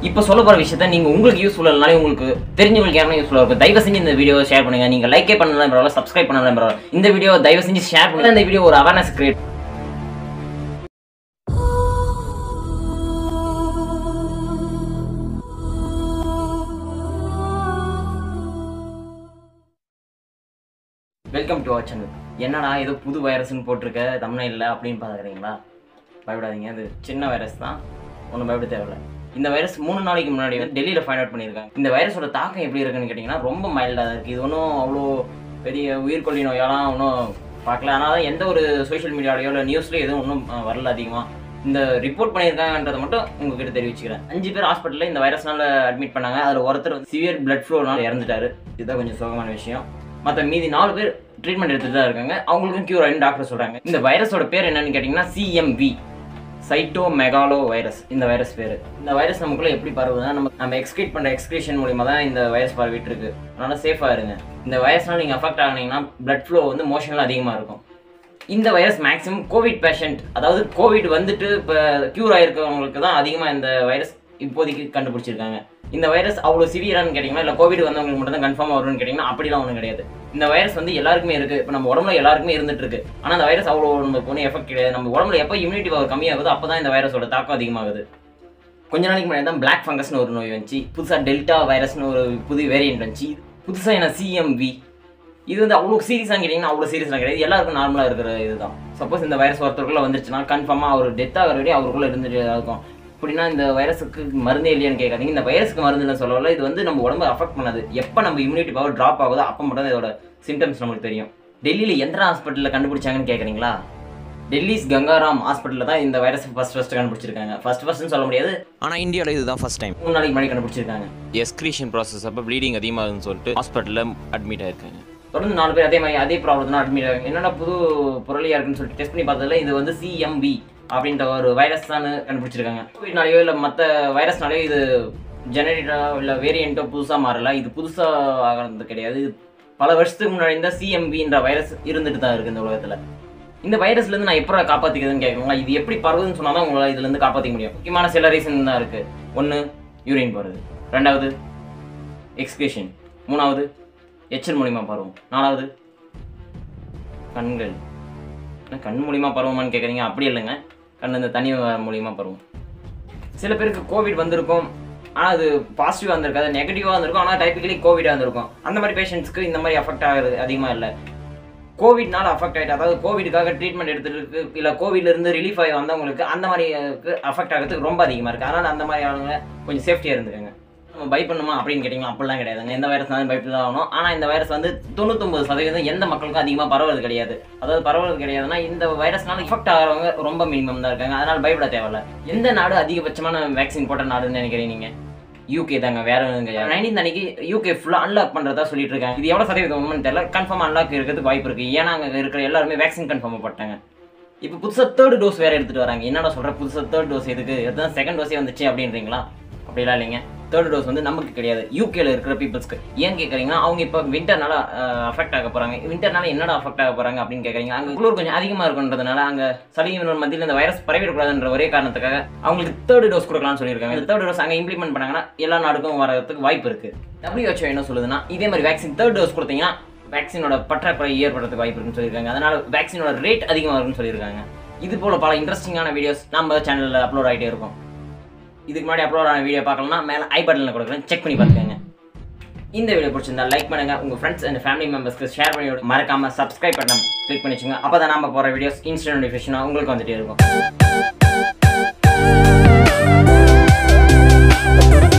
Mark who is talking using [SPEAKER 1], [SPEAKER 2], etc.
[SPEAKER 1] இப்போ சொல்ல போற விஷயத்த நீங்க உங்களுக்கு யூஸ்ஃபுல் இல்லனாலே உங்களுக்கு தெரிஞ்சவங்களுக்கு யாரும் யூஸ்ஃபுல்லாக இருக்கும் தயவு செஞ்சு இந்த வீடியோ ஷேர் பண்ணுங்க நீங்க லைக்கே பண்ணலாம் பரவாயில்ல சப்ஸ்கிரைப் பண்ணலாம் பரவாயில்ல இந்த வீடியோ தயவு செஞ்சு ஷேர் பண்ணுங்க இந்த வீடியோ ஒரு awareness create welcome to our channel என்னடா ஏதோ புது வைரஸ்னு போட்டிருக்க தமிழ்நாட்டில் அப்படின்னு பார்க்குறீங்களா பயப்படாதீங்க அது சின்ன வைரஸ் தான் ஒன்றும் பயப்பட தேவையில்ல இந்த வைரஸ் மூணு நாளைக்கு முன்னாடி வந்து டெல்லியில் ஃபைண்ட் அவுட் பண்ணியிருக்காங்க இந்த வைரஸோட தாக்கம் எப்படி இருக்குன்னு கேட்டிங்கன்னா ரொம்ப மைல்டாக தான் இருக்குது இது ஒன்றும் அவ்வளோ பெரிய உயிர்கொல்லி நோயெல்லாம் ஒன்றும் பார்க்கல ஆனால் எந்த ஒரு சோஷியல் மீடியாலையோ இல்லை நியூஸ்லேயோ எதுவும் ஒன்றும் வரல அதிகமாக இந்த ரிப்போர்ட் பண்ணியிருக்காங்கன்றதை மட்டும் உங்ககிட்ட தெரிவிச்சுக்கிறேன் அஞ்சு பேர் ஹாஸ்பிட்டலில் இந்த வைரஸ்னால அட்மிட் பண்ணாங்க அதில் ஒருத்தர் வந்து சிவியர் பிளட் ஃப்ளோனால இறந்துட்டாரு இதுதான் கொஞ்சம் சோகமான விஷயம் மற்ற மீதி நாலு பேர் ட்ரீட்மெண்ட் எடுத்துட்டு தான் இருக்காங்க அவங்களுக்கும் கியூர் ஆகிடும் டாக்டர் சொல்கிறாங்க இந்த வைரஸோட பேர் என்னன்னு கேட்டிங்கன்னா சிஎம்வி சைட்டோ மெகாலோ வைரஸ் இந்த வைரஸ் பேர் இந்த வைரஸ் நமக்குள்ள எப்படி பரவுதுன்னா நம்ம நம்ம எக்ஸ்கிரீட் பண்ணுற எக்ஸ்கிரீஷன் மூலியமா தான் இந்த வைரஸ் பரவிட்டு இருக்கு அதனால சேஃபாக இருங்க இந்த வைரஸ்னால நீங்கள் அஃபெக்ட் ஆனீங்கன்னா பிளட் ஃப்ளோ வந்து மோஷனில் அதிகமாக இருக்கும் இந்த வைரஸ் மேக்ஸிமம் கோவிட் பேஷண்ட் அதாவது கோவிட் வந்துட்டு இப்போ க்யூர் ஆயிருக்கவங்களுக்கு தான் அதிகமாக இந்த வைரஸ் இப்போதைக்கு கண்டுபிடிச்சிருக்காங்க இந்த வைரஸ் அவ்வளோ சிவியரானு கேட்டிங்கன்னா இல்லை கோவிட் வந்தவங்களுக்கு மட்டும் தான் கன்ஃபார்மாக வரும்னு கேட்டிங்கன்னா அப்படிலாம் ஒன்றும் கிடையாது இந்த வைரஸ் வந்து எல்லாருக்குமே இருக்குது இப்போ நம்ம உடம்புல எல்லாருக்குமே இருந்துட்டு இருக்கு ஆனால் அந்த வைரஸ் அவ்வளோ நமக்கு ஒன்றும் எஃபெக்ட் கிடையாது நம்ம உடம்புல எப்போ இம்யூனிட்டி பவர் கம்மியாகுதோ அப்போ தான் இந்த வைரஸோட தாக்கம் அதிகமாகுது கொஞ்ச நாளைக்கு முன்னாடி தான் பிளாக் ஃபங்கஸ்னு ஒரு நோய் வந்துச்சு புதுசாக டெல்டா வைரஸ்னு ஒரு புது வேரியன்ட் வந்துச்சு புதுசாக என்ன சிஎம்வி இது வந்து அவ்வளோ சீரியஸாக கேட்டிங்கன்னா அவ்வளோ சீரியஸாக கிடையாது எல்லாருக்கும் நார்மலாக இருக்கிற இதுதான் சப்போஸ் இந்த வைரஸ் ஒருத்தருக்குள்ள வந்துருச்சுன்னா கன்ஃபார்மாக அவர் டெத் ஆகிற வரையும் அவருக்குள்ள இருந்துட்டு தான் இருக்கும் அப்படின்னா இந்த வைரஸுக்கு மருந்தே இல்லையான்னு கேட்காதீங்க இந்த வைரஸுக்கு மருந்துன்னு சொல்லல இது வந்து நம்ம உடம்பு அஃபெக்ட் பண்ணாது எப்போ நம்ம இம்யூனிட்டி பவர் ட்ராப் ஆகுதோ அப்போ மட்டும் தான் இதோட சிம்டம்ஸ் நம்மளுக்கு தெரியும் டெல்லியில் எந்த ஹாஸ்பிட்டலில் கண்டுபிடிச்சாங்கன்னு கேட்குறீங்களா டெல்லிஸ் கங்காராம் ஹாஸ்பிட்டலில் தான் இந்த வைரஸ் ஃபர்ஸ்ட் ஃபர்ஸ்ட் கண்டுபிடிச்சிருக்காங்க ஃபர்ஸ்ட் ஃபர்ஸ்ட்னு சொல்ல முடியாது
[SPEAKER 2] ஆனால் இந்தியாவில் இதுதான் ஃபர்ஸ்ட் டைம்
[SPEAKER 1] மூணு நாளைக்கு முன்னாடி கண்டுபிடிச்சிருக்காங்க
[SPEAKER 2] எஸ்கிரீஷன் ப்ராசஸ் அப்போ ப்ளீடிங் அதிகமாகுதுன்னு சொல்லிட்டு ஹாஸ்பிட்டலில் அட்மிட் ஆயிருக்காங்க
[SPEAKER 1] தொடர்ந்து நாலு பேர் அதே மாதிரி அதே ப்ராப்ளம் தான் அட்மிட் ஆகும் என்னடா புது பொருளியா இருக்குன்னு சொல்லிட்டு டெஸ்ட் பண்ணி பார்த்ததுல இது வந்து சிஎம்பி அப்படின்ற ஒரு வைரஸ் தான் கண்டுபிடிச்சிருக்காங்க கோவிட்னாலேயோ இல்லை மற்ற வைரஸ்னாலேயோ இது ஜெனரேட்டா இல்லை வேரியண்ட்டோ புதுசாக மாறல இது புதுசாக ஆகிறது கிடையாது இது பல வருஷத்துக்கு முன்னாடி இந்த சிஎம்பின்ற வைரஸ் இருந்துட்டு தான் இருக்குது இந்த உலகத்தில் இந்த வைரஸ்லேருந்து நான் எப்படி காப்பாற்றிக்கிறதுன்னு கேட்குறீங்களா இது எப்படி பரவுதுன்னு சொன்னால் தான் உங்களால் இதுலேருந்து காப்பாற்றிக்க முடியும் முக்கியமான சில ரீசன் தான் இருக்குது ஒன்று யூரின் போகிறது ரெண்டாவது எக்ஸ்கிரேஷன் மூணாவது எச்சல் மூலியமாக பரவும் நாலாவது கண்கள் என்ன கண் மூலியமா பரவுமான்னு கேட்குறீங்க அப்படி இல்லைங்க கண் இந்த தண்ணி மூலியமாக பரவும் சில பேருக்கு கோவிட் வந்திருக்கும் ஆனால் அது பாசிட்டிவாக வந்திருக்காது நெகட்டிவாக வந்திருக்கும் ஆனால் டைப்பிக்கலி கோவிடாக வந்திருக்கும் அந்த மாதிரி பேஷண்ட்ஸ்க்கு இந்த மாதிரி அஃபெக்ட் ஆகுறது அதிகமாக இல்லை கோவிட்னால அஃபெக்ட் ஆகிட்டு அதாவது கோவிடுக்காக ட்ரீட்மெண்ட் எடுத்துட்டு இல்லை கோவிட்லேருந்து ரிலீஃப் ஆகி வந்தவங்களுக்கு அந்த மாதிரி அஃபெக்ட் ஆகிறதுக்கு ரொம்ப அதிகமாக இருக்குது அதனால் அந்த மாதிரி ஆளுங்க கொஞ்சம் சேஃப்டியாக இருந்துக்கோங்க நம்ம பயப்படணுமா அப்படின்னு கேட்டிங்கன்னா அப்படிலாம் கிடையாதுங்க எந்த வைரஸ்னாலும் பயப்பட்டு தான் ஆகணும் ஆனால் இந்த வைரஸ் வந்து தொண்ணூத்தொம்பது சதவீதம் எந்த மக்களுக்கும் அதிகமாக பரவுறது கிடையாது அதாவது பரவுறது கிடையாதுன்னா இந்த வைரஸ்னால எஃபெக்ட் ஆகிறவங்க ரொம்ப மினிமம் தான் இருக்காங்க அதனால் பயப்பட தேவையில்ல எந்த நாடு அதிகபட்சமான வேக்சின் போட்ட நாடுன்னு நினைக்கிறீங்க நீங்கள் யூகே தாங்க வேற நைன்டீன் அன்னைக்கு யூகே ஃபுல்லாக அன்லாக் பண்ணுறதா சொல்லிட்டு இருக்காங்க இது எவ்வளோ சதவீதம் உண்மைன்னு தெரியல கன்ஃபார்ம் அன்லாக் இருக்கிறதுக்கு வாய்ப்பு இருக்குது ஏன்னா அங்கே இருக்கிற எல்லாருமே வேக்சின் கன்ஃபார்ம் போட்டாங்க இப்போ புதுசாக தேர்ட் டோஸ் வேறு எடுத்துகிட்டு வராங்க என்னடா சொல்கிற புதுசாக தேர்ட் டோஸ் எதுக்கு எதுதான் செகண்ட் டோஸே வந்துச்சு அப்படின்றீங்களா அப்படிலாம் இல்லைங்க தேர்ட் டோஸ் வந்து நமக்கு கிடையாது யூகேல இருக்கிற பீப்புள்ஸ்க்கு ஏன் கேட்குறீங்கன்னா அவங்க இப்போ விண்டர்னால அஃபெக்ட் ஆக போகிறாங்க விண்டர்னால என்னடா அஃபெக்ட் ஆக போகிறாங்க அப்படின்னு கேட்குறீங்க அங்கே குளிர் கொஞ்சம் அதிகமாக இருக்குன்றதுனால அங்கே சளியின் மத்தியில் இந்த வைரஸ் பரவிடக்கூடாதுன்ற ஒரே காரணத்துக்காக அவங்களுக்கு தேர்ட் டோஸ் கொடுக்கலாம்னு சொல்லியிருக்காங்க இந்த தேர்ட் டோஸ் அங்கே இம்ப்ளிமெண்ட் பண்ணாங்கன்னா எல்லா நாடுக்கும் வரதுக்கு வாய்ப்பு இருக்குது WHO என்ன சொல்லுதுன்னா இதே மாதிரி வேக்சின் தேர்ட் டோஸ் கொடுத்தீங்கன்னா வேக்சினோட பற்றாக்குறை ஏற்படுறதுக்கு வாய்ப்பு இருக்குன்னு சொல்லியிருக்காங்க அதனால வேக்சினோட ரேட் அதிகமாக இருக்குன்னு சொல்லியிருக்காங்க இது போல பல இன்ட்ரெஸ்டிங்கான வீடியோஸ் நம்ம சேனலில் அப்லோட் ஆகிட்டே இருக்கும் இதுக்கு முன்னாடி அப்லோட் ஆன வீடியோ பார்க்கலன்னா மேலே ஐ பட்டனில் கொடுக்குறேன் செக் பண்ணி பார்த்துக்கோங்க இந்த வீடியோ பிடிச்சிருந்தா லைக் பண்ணுங்க உங்க ஃப்ரெண்ட்ஸ் அண்ட் ஃபேமிலி மெம்பர்ஸ்க்கு ஷேர் பண்ணி விடுங்க. மறக்காம சப்ஸ்கிரைப் பண்ண கிளிக் பண்ணி வச்சுங்க அப்போ தான் நம்ம போகிற வீடியோஸ் இன்ஸ்டன்ட் நோட்டிஃபிகேஷனாக உங்களுக்கு வந்துட்டே இருக்கும்